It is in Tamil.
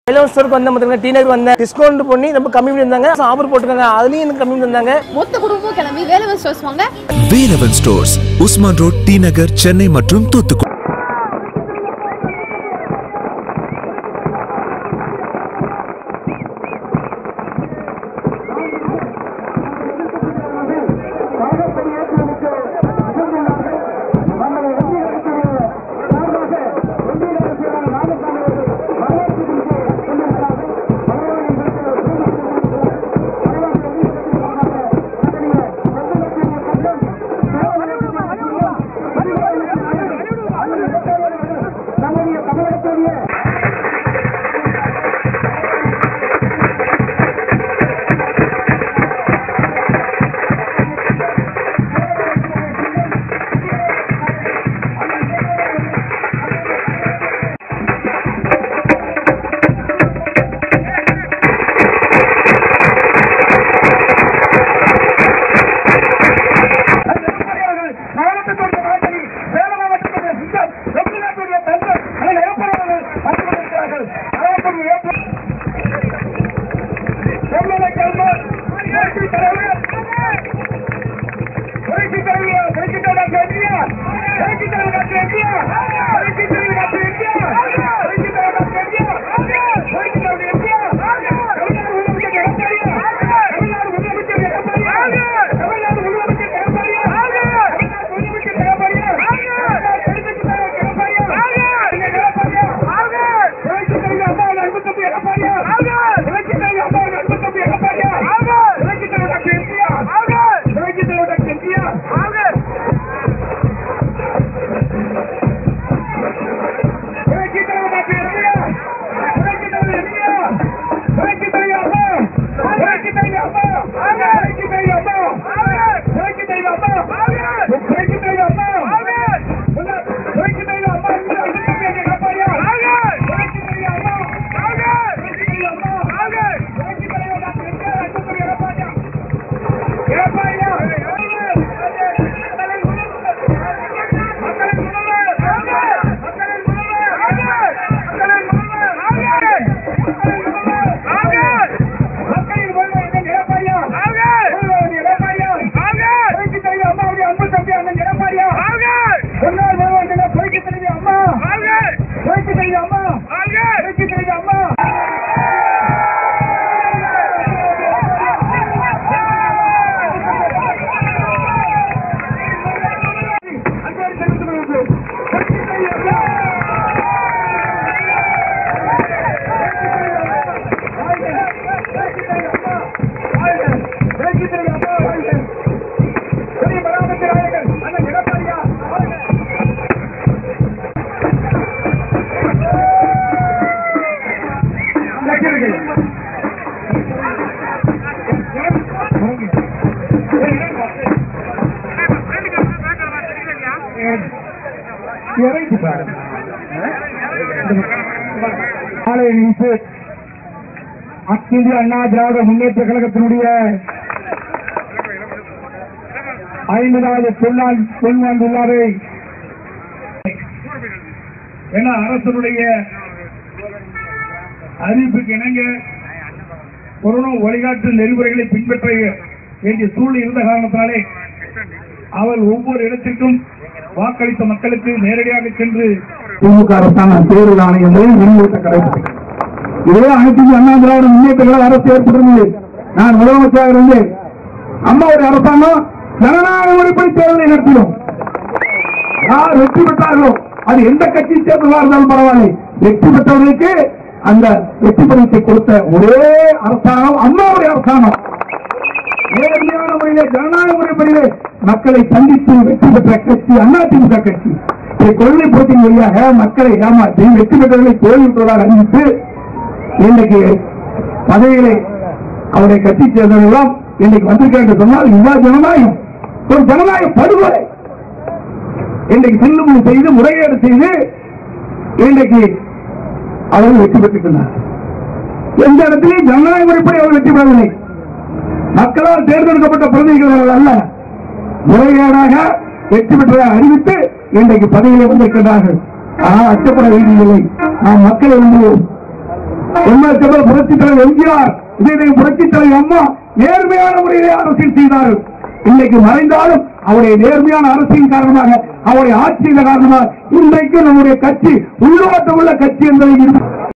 எலவன் ஸ்டோருக்கு வந்த பார்த்தீங்கன்னா டீ நகர் வந்தேன் டிஸ்கவுண்ட் பண்ணி ரொம்ப கம்மி பண்ணியிருந்தாங்க ஆஃபர் போட்டுருக்காங்க அதுலேயும் எனக்கு கம்மி பண்ணியிருந்தாங்க மொத்த குடும்பமும் கிளம்பி வேலவன் ஸ்டோர்ஸ் வாங்க Velavan Stores Usman Road T Nagar Chennai மற்றும் தூத்துக்குடி நாளை நினைத்து அக்கிந்திய அண்ணா திராவிட முன்னேற்ற கழகத்தினுடைய ஐம்பதாவது பொன்னாள் பொன்வான் விழாவை என அரசனுடைய அறிவிப்புக்கு இணங்க கொரோனா வழிகாட்டு நெறிமுறைகளை பின்பற்ற வேண்டிய சூழ்நிலை இருந்த காரணத்தினாலே அவர் ஒவ்வொரு இடத்திற்கும் வாக்களித்த மக்களுக்கு நேரடியாக சென்று திமுக அரசான தேர்தல் ஆணையம் விநியோகத்தை கடைபிடிக்கும் இதே அனைத்து இந்திய அண்ணா திராவிட முன்னேற்ற கழக அரசு ஏற்பட்டிருந்தது நான் முதலமைச்சராக இருந்தேன் அம்மாவுடைய அரசாங்கம் ஜனநாயக முறைப்படி தேர்தலை நடத்தினோம் யார் வெற்றி பெற்றார்களோ அது எந்த கட்சி தேர்தலாக இருந்தாலும் பரவாயில்லை வெற்றி பெற்றவர்களுக்கு அந்த வெற்றி பரிசை கொடுத்த ஒரே அரசாங்கம் அம்மாவுடைய அரசாங்கம் நேரடியான முறையிலே ஜனநாயக முறைப்படியிலே மக்களை சந்தித்து வெற்றி பெற்ற கட்சி அதிமுக கட்சி இதை கொள்கை போட்டியின் வழியாக மக்களை ஏமாற்றி வெற்றி பெற்றவர்களை தோல்வியுற்றதாக அறிவித்து இன்றைக்கு பதவிகளை அவருடைய கட்சி சேர்ந்தவர்கள் எல்லாம் இன்றைக்கு வந்திருக்கிறார் என்று சொன்னால் இதுதான் ஜனநாயகம் ஒரு ஜனநாயக படுகொலை இன்றைக்கு சில்லுமுள்ளு செய்து முறைகேடு செய்து இன்றைக்கு அவர்கள் வெற்றி பெற்றுள்ளனர் எந்த இடத்திலையும் ஜனநாயக முறைப்படி அவர் வெற்றி பெறவில்லை மக்களால் தேர்ந்தெடுக்கப்பட்ட பிரதிநிதிகள் அல்ல முறைகேடாக வெற்றி பெற்றதாக அறிவித்து இன்றைக்கு பதவியில் வந்திருக்கிறார்கள் ஆனால் அச்சப்பட வேண்டியதில்லை நாம் மக்களை விரும்புவோம் எம்எஸ்எல் புரட்சி தலைவர் எம்ஜிஆர் இதே புரட்சி தலைவர் அம்மா நேர்மையான முறையிலே அரசியல் செய்தார்கள் இன்னைக்கு மறைந்தாலும் அவருடைய நேர்மையான அரசியல் காரணமாக அவருடைய ஆட்சியின் காரணமாக இன்றைக்கு நம்முடைய கட்சி உள்ளோட்ட உள்ள கட்சி என்பதை நிரூபி-